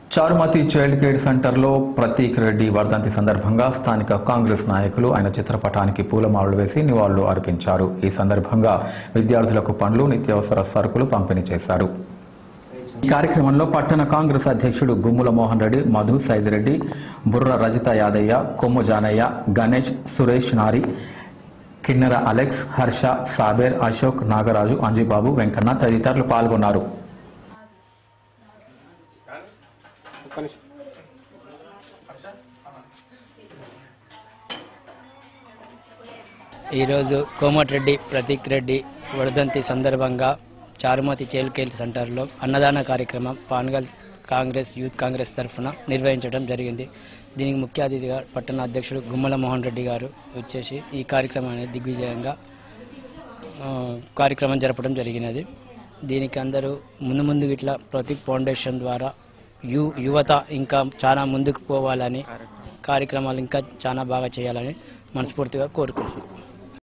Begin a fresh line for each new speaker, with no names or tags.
Charumathi child care సెంటర్లో ప్రతీక్ రెడ్డి వర్ధంతి సందర్భంగా స్థానిక కాంగ్రెస్ నాయకులు ఆయన చిత్రపటానికి పూలమాలలు వేసి నివాళులు అర్పించారు ఈ సందర్భంగా విద్యార్థులకు పండ్లు నిత్యావసర సరుకులు పంపిణీ చేశారు ఈ కార్యక్రమంలో పట్టణ కాంగ్రెస్ అధ్యక్షుడు గుమ్ముల మోహన్ రెడ్డి మధు సైదిరెడ్డి బుర్ర రజిత యాదయ్య కొమ్ము జానయ్య గణేష్ సురేష్ నారి కిన్నెర అలెక్స్ హర్ష సాబేర్ అశోక్ నాగరాజు అంజీబాబు వెంకన్న తదితరులు పాల్గొన్నారు
ఈరోజు కోమటిరెడ్డి ప్రతీక్ రెడ్డి వర్ధంతి సందర్భంగా చారుమతి చేల్కేల్ సెంటర్లో అన్నదాన కార్యక్రమం పాన్గల్ కాంగ్రెస్ యూత్ కాంగ్రెస్ తరఫున నిర్వహించడం జరిగింది దీనికి ముఖ్య అతిథిగా పట్టణ అధ్యక్షుడు గుమ్మల మోహన్ రెడ్డి గారు వచ్చేసి ఈ కార్యక్రమాన్ని దిగ్విజయంగా ఆ, కార్యక్రమం జరపడం జరిగినది దీనికి అందరూ ముందు ముందు ఇట్లా ప్రతీక్ ఫౌండేషన్ ద్వారా యు యువత ఇంకా చాలా ముందుకు పోవాలని కార్యక్రమాలు ఇంకా చాలా బాగా చేయాలని మనస్ఫూర్తిగా కోరుకుంటున్నాను